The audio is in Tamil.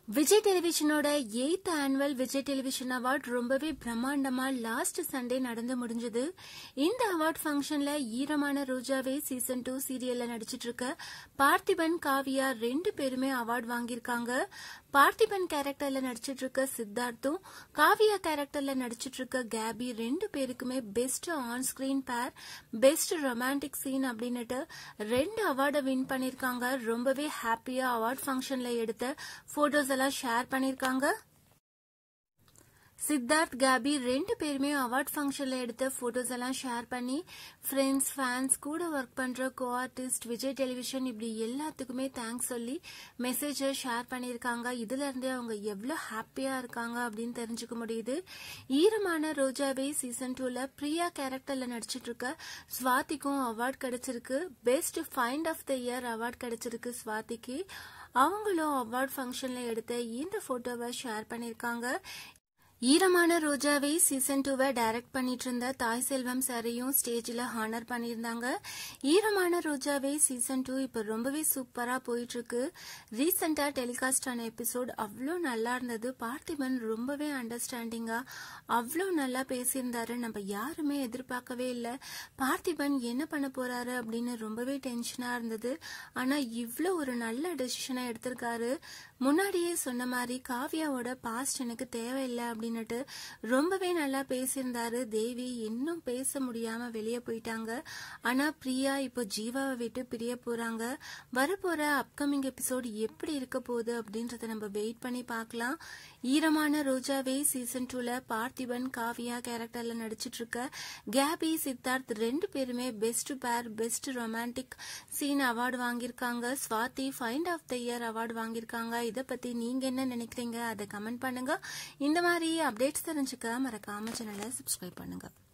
விஜய் டெலிவிஷனோட eight annual Vijay television award ரொம்பவே பிரம்மாண்டமா லாஸ்ட் சண்டே நடந்து முடிஞ்சது இந்த அவார்ட் ஃபங்க்ஷன்ல ஈரமான ரோஜாவே சீசன் டூ சீரியல்ல நடிச்சிட்டு இருக்க பார்த்திபன் காவியா ரெண்டு பேருமே அவார்ட் வாங்கியிருக்காங்க பார்த்திபன் கேரக்டர்ல நடிச்சிட்டு இருக்க சித்தார்த்தும் காவியா கேரக்டர்ல நடிச்சிட்டு இருக்க கேபி ரெண்டு பேருக்குமே best on screen pair best romantic scene அப்படின்னுட்டு ரெண்டு அவார்டை வின் பண்ணிருக்காங்க ரொம்பவே ஹாப்பியா அவார்ட் ஃபங்க்ஷன்ல எடுத்த போட்டோஸ் எல்லாம் ஷேர் பண்ணிருக்காங்க சித்தார்த் கேபி ரெண்டு பேருமே அவார்ட் ஃபங்க்ஷன்ல எடுத்த போட்டோஸ் எல்லாம் ஷேர் பண்ணி ஃப்ரெண்ட்ஸ் ஃபேன்ஸ் கூட ஒர்க் பண்ற கோ ஆர்டிஸ்ட் விஜய் டெலிவிஷன் இப்படி எல்லாத்துக்குமே தேங்க்ஸ் சொல்லி மெசேஜை ஷேர் பண்ணியிருக்காங்க இதுல இருந்தே அவங்க எவ்வளவு ஹாப்பியா இருக்காங்க அப்படின்னு தெரிஞ்சுக்க முடியுது ஈரமான ரோஜாவே சீசன் டூல பிரியா கேரக்டர்ல நடிச்சிட்டு இருக்க ஸ்வாதிக்கும் அவார்ட் கிடைச்சிருக்கு best find of the year award கிடைச்சிருக்கு ஸ்வாதிக்கு அவங்களும் அவார்ட் ஃபங்க்ஷன்ல எடுத்த இந்த போட்டோவை ஷேர் பண்ணியிருக்காங்க ஈரமான ரோஜாவை சீசன் டூவை டைரக்ட் பண்ணிட்டு இருந்த தாய் செல்வம் சாரையும் ஸ்டேஜில் ஹானர் பண்ணியிருந்தாங்க ஈரமான ரோஜாவே சீசன் டூ இப்போ ரொம்பவே சூப்பராக போயிட்டு இருக்கு ரீசெண்டாக டெலிகாஸ்ட் ஆன எபிசோட் அவ்வளோ நல்லா இருந்தது பார்த்திபன் ரொம்பவே அண்டர்ஸ்டாண்டிங்காக அவ்வளோ நல்லா பேசியிருந்தாரு நம்ம யாருமே எதிர்பார்க்கவே இல்லை பார்த்திபன் என்ன பண்ண போறாரு அப்படின்னு ரொம்பவே டென்ஷனாக இருந்தது ஆனால் இவ்வளோ ஒரு நல்ல டெசிஷனை எடுத்திருக்காரு முன்னாடியே சொன்ன மாதிரி காவியாவோட பாஸ்ட் எனக்கு தேவையில்லை அப்படின்னுட்டு ரொம்பவே நல்லா பேசியிருந்தாரு தேவி இன்னும் பேச முடியாம வெளியே போயிட்டாங்க ஆனா பிரியா இப்போ ஜீவாவை விட்டு பிரிய போறாங்க வரப்போற அப்கமிங் எபிசோட் எப்படி இருக்க போகுது அப்படின்றத நம்ம வெயிட் பண்ணி பார்க்கலாம் ஈரமான ரோஜாவே சீசன் டூல பார்த்திபன் காவியா கேரக்டர்ல நடிச்சிட்டு இருக்க கேபி சித்தார்த் ரெண்டு பேருமே பெஸ்ட் பேர் பெஸ்ட் ரொமான்டிக் சீன் அவார்டு வாங்கியிருக்காங்க Swathi find of the year award வாங்கியிருக்காங்க இதை பத்தி நீங்க என்ன நினைக்கிறீங்க அதை கமெண்ட் பண்ணுங்க இந்த மாதிரி அப்டேட்ஸ் தெரிஞ்சுக்க மறக்காம சேனலை சப்ஸ்கிரைப் பண்ணுங்க